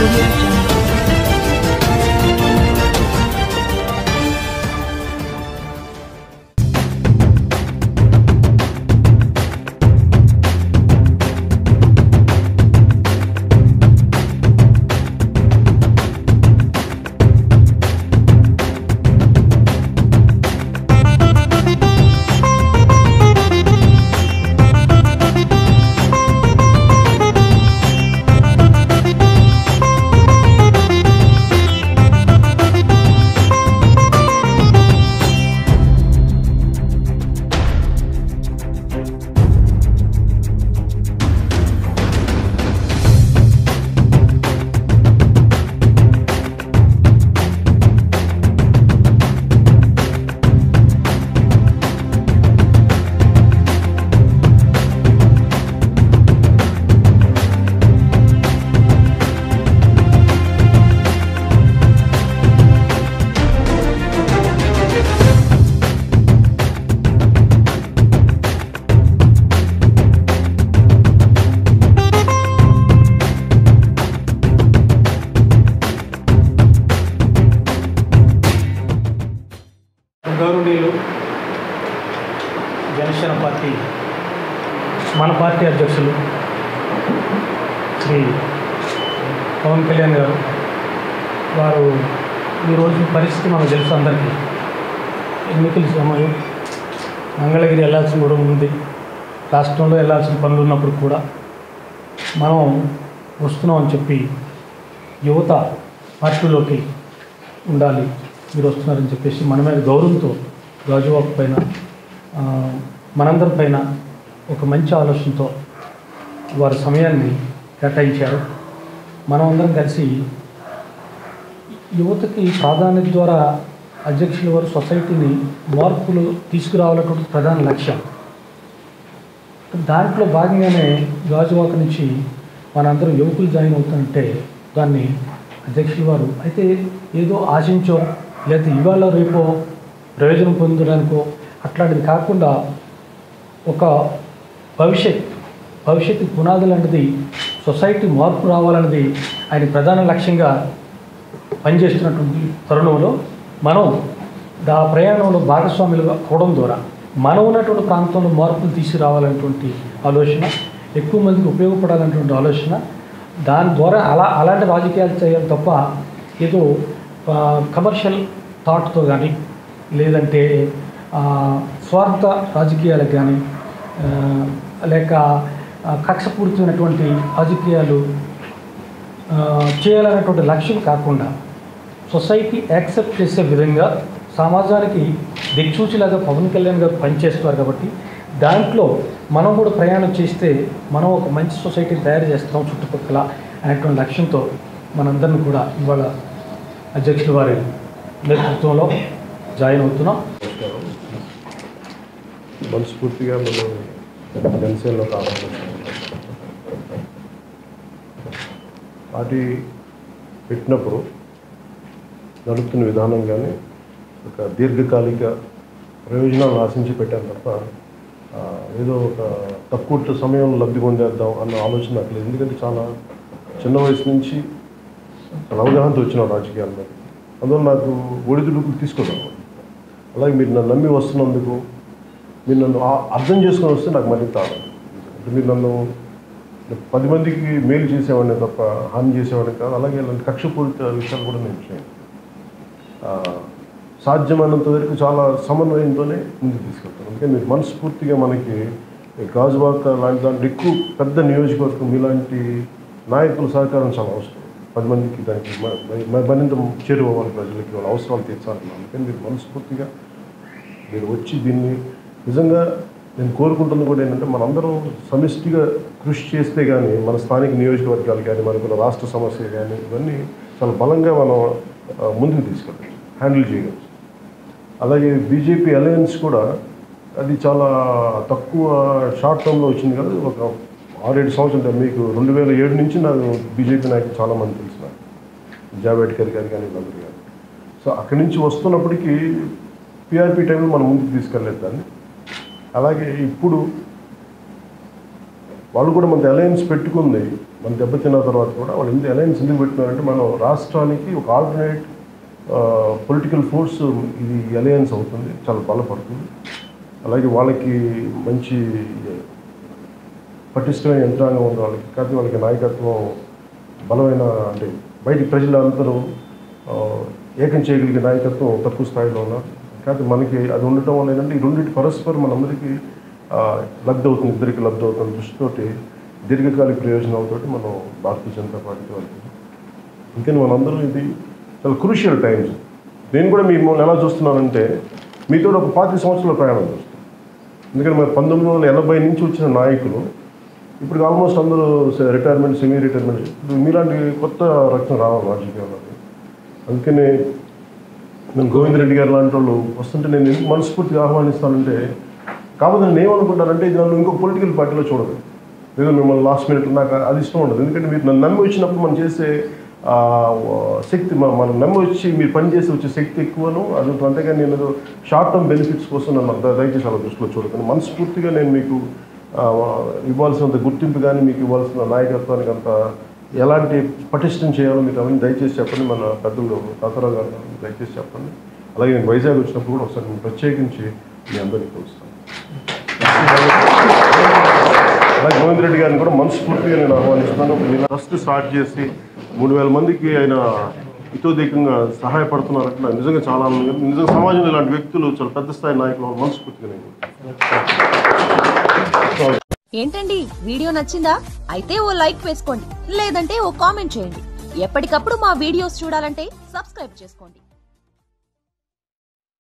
audio jungle. గౌరవనీయులు Janasena party మన party అధ్యక్షులు శ్రీ పవన్ కళ్యాణ్ గారు వారు ఈరోజు పరిస్థితి మనకు తెలుసు అందరికీ ఎన్నికల సమయం మంగళగిరి వెళ్ళాల్సి కూడా ఉంది రాష్ట్రంలో వెళ్ళాల్సిన పనులు ఉన్నప్పుడు కూడా మనం వస్తున్నాం అని చెప్పి యువత పార్టీలోకి ఉండాలి మీరు వస్తున్నారని చెప్పేసి మన మీద గౌరవంతో గాజువాక్ పైన ఆ, మనందరి పైన ఒక మంచి ఆలోచనతో వారి సమయాన్ని కేటాయించారు మనం అందరం కలిసి యువతకి ప్రాధాన్యత ద్వారా అధ్యక్షుల వారు సొసైటీని మార్పులు తీసుకురావాలన్నటువంటి ప్రధాన లక్ష్యం దాంట్లో భాగంగానే గాజువాక నుంచి మనందరం యువకులు జాయిన్ అవుతుంటే దాన్ని అధ్యక్షుల వారు అయితే ఏదో ఆశించో లేకపోతే ఇవాళ రేపో ప్రయోజనం పొందడానికో అట్లాంటిది కాకుండా ఒక భవిష్యత్ భవిష్యత్తు పునాదులు అన్నది సొసైటీ మార్పు రావాలన్నది ఆయన ప్రధాన లక్ష్యంగా పనిచేస్తున్నటువంటి తరుణంలో మనం దా ప్రయాణంలో భాగస్వాములుగా అవడం ద్వారా మనం ఉన్నటువంటి ప్రాంతంలో మార్పులు తీసుకురావాలనేటువంటి ఆలోచన ఎక్కువ మందికి ఉపయోగపడాలనేటువంటి ఆలోచన దాని ద్వారా అలా అలాంటి రాజకీయాలు చేయాలి తప్ప ఏదో కమర్షియల్ థాట్తో కానీ లేదంటే ఆ, స్వార్థ రాజకీయాలకు కానీ ఆ, లేక ఆ, కక్షపూరితమైనటువంటి రాజకీయాలు ఆ, చేయాలనేటువంటి లక్ష్యం కాకుండా సొసైటీ యాక్సెప్ట్ చేసే విధంగా సమాజానికి దిక్సూచిలాగా పవన్ కళ్యాణ్ గారు పనిచేస్తున్నారు కాబట్టి దాంట్లో మనం కూడా ప్రయాణం చేస్తే మనం ఒక మంచి సొసైటీని తయారు చేస్తాం చుట్టుపక్కల అనేటువంటి లక్ష్యంతో మనందరిని కూడా ఇవాళ అధ్యక్షుల వారి నేతృత్వంలో జాయిన్ అవుతున్నాం నమస్కారం మనస్ఫూర్తిగా మనం జనసేనలో కావాలి పార్టీ పెట్టినప్పుడు నడుపుతున్న విధానం కానీ ఒక దీర్ఘకాలిక ప్రయోజనాలను ఆశించి పెట్టాను తప్ప ఆ, ఏదో ఒక తక్కువ సమయంలో లబ్ధి పొందేద్దాం అన్న ఆలోచన నాకు లేదు ఎందుకంటే చాలా చిన్న వయసు నుంచి చాలా అవగాహనతో వచ్చిన రాజకీయాల మీద అందువల్ల నాకు ఒడిదుడుకులు తీసుకోదాం అలాగే మీరు నన్ను నమ్మి వస్తున్నందుకు మీరు నన్ను ఆ- అర్థం చేసుకొని వస్తే నాకు మరింత ఆనందం అంటే మీరు నన్ను పది మందికి మేలు చేసేవాడిని తప్ప హాని చేసేవాడిని కాదు అలాగే ఇలాంటి కక్షపూరిత విషయాలు కూడా నేను చేయను ఆ, సాధ్యమైనంత వరకు చాలా సమన్వయంతోనే ముందుకు తీసుకెళ్తాను అందుకే మీరు మనస్ఫూర్తిగా మనకి ఈ గాజువాక లాంటి దాంట్లో ఎక్కువ పెద్ద నియోజకవర్గం ఇలాంటి నాయకుల సహకారం చాలా అవసరం పది మందికి దానికి మ- మ- మరింత చేరువవ్వాలి ప్రజలకి వాళ్ళ అవసరాలు తీర్చాలి అందుకని మీరు మనస్ఫూర్తిగా మీరు వచ్చి దీన్ని నిజంగా నేను కోరుకుంటుంది కూడా ఏంటంటే మనందరం సమిష్టిగా కృషి చేస్తే కానీ మన స్థానిక నియోజకవర్గాలు కానీ మనకున్న రాష్ట్ర సమస్యలు కానీ ఇవన్నీ చాలా బలంగా మనం ఆ, ముందుకు తీసుకెళ్ళచ్చు హ్యాండిల్ చేయగలచ్చు అలాగే బీజేపీ అలయన్స్ కూడా అది చాలా తక్కువ షార్ట్ టర్మ్లో వచ్చింది కదా ఒక ఆరేడు సంవత్సరాలు మీకు రెండు వేల ఏడు నుంచి నాకు బీజేపీ నాయకులు చాలామంది తెలిసిన జావేడ్కర్ గారు కానీ వీళ్ళందరూ కానీ సో అక్కడి నుంచి వస్తున్నప్పటికీ పిఆర్పి టైంలో మనం ముందుకు తీసుకెళ్ళలేదు దాన్ని అలాగే ఇప్పుడు వాళ్ళు కూడా మన అలయన్స్ పెట్టుకుంది మన దెబ్బతిన్న తర్వాత కూడా వాళ్ళు ఎందుకు అలయన్స్ ఎందుకు పెట్టుకున్నారంటే మనం రాష్ట్రానికి ఒక ఆల్టర్నేట్ పొలిటికల్ ఫోర్స్ ఇది అలయన్స్ అవుతుంది చాలా బలపడుతుంది అలాగే వాళ్ళకి మంచి పటిష్టమైన యంత్రాంగం ఉంది వాళ్ళకి కాకపోతే వాళ్ళకి నాయకత్వం బలమైన అంటే బయట ప్రజలందరూ ఆ, ఏకం చేయగలిగే నాయకత్వం తక్కువ స్థాయిలో ఉన్నారు కాకపోతే మనకి అది ఉండటం వల్ల ఏంటంటే ఈ రెండింటి పరస్పరం మనందరికీ ఆ, లబ్ధి అవుతుంది ఇద్దరికి లబ్ధి అవుతుంది దృష్టితోటి దీర్ఘకాలిక ప్రయోజనాలతో మనం భారతీయ జనతా పార్టీ వాళ్ళకి అందుకని మనందరం ఇది చాలా క్రూషియల్ టైమ్స్ నేను కూడా మిమ్మల్ని ఎలా చూస్తున్నానంటే మీతో ఒక పాతి సంవత్సరాల ప్రయాణం చూస్తాను ఎందుకంటే మరి పంతొమ్మిది వందల ఎనభై నుంచి వచ్చిన నాయకులు ఇప్పుడు ఆల్మోస్ట్ అందరూ రిటైర్మెంట్ సెమీ రిటైర్మెంట్ ఇప్పుడు మీలాంటి కొత్త రక్తం రావాలి రాజకీయాల్లోకి అందుకనే నేను గోవింద్ రెడ్డి గారు లాంటి వాళ్ళు వస్తుంటే నేను ఎందుకు మనస్ఫూర్తిగా ఆహ్వానిస్తానంటే కాకపోతే నేను ఏమనుకుంటానంటే ఇది నన్ను ఇంకొక పొలిటికల్ పార్టీలో చూడదు లేదా మిమ్మల్ని లాస్ట్ మినిట్ నాకు అది ఇష్టం ఉండదు ఎందుకంటే మీరు నన్ను నమ్మి వచ్చినప్పుడు మనం చేసే ఆ, శక్తి మన- మనం నమ్మి వచ్చి మీరు పని చేసి వచ్చే శక్తి ఎక్కువను అది అంతేగాని నేను ఏదో షార్ట్ టర్మ్ బెనిఫిట్స్ కోసం నన్ను ద- దయచేసి అలా దృష్టిలో చూడకండి మనస్ఫూర్తిగా నేను మీకు ఆ, ఇవ్వాల్సినంత గుర్తింపు కానీ మీకు ఇవ్వాల్సిన నాయకత్వానికి అంత ఎలాంటి పటిష్టం చేయాలో మీకు అవన్నీ దయచేసి చెప్పండి మన పెద్దలు తాతారావు గారు దయచేసి చెప్పండి అలాగే నేను వైజాగ్ వచ్చినప్పుడు కూడా ఒకసారి నేను ప్రత్యేకించి మీ అందరికీ కలుస్తాను అలాగే గోవింద్ రెడ్డి గారిని కూడా మనస్ఫూర్తిగా నేను ఆహ్వానిస్తున్నాను నేను ఫస్ట్ స్టార్ట్ చేసి మూడు వేల మందికి ఆయన ఇతోధికంగా సహాయపడుతున్నారంటే నాకు నిజంగా చాలా ఆనందంగా ఉంది. నిజంగా సమాజంలో ఇలాంటి వ్యక్తులు చాలా పెద్ద స్థాయి నాయకులు మనస్ఫూర్తిగా నేను ఏంటండి వీడియో నచ్చిందా అయితే ఓ లైక్ వేసుకోండి లేదంటే ఓ కామెంట్ చేయండి ఎప్పటికప్పుడు మా వీడియోస్ చూడాలంటే సబ్స్క్రైబ్ చేసుకోండి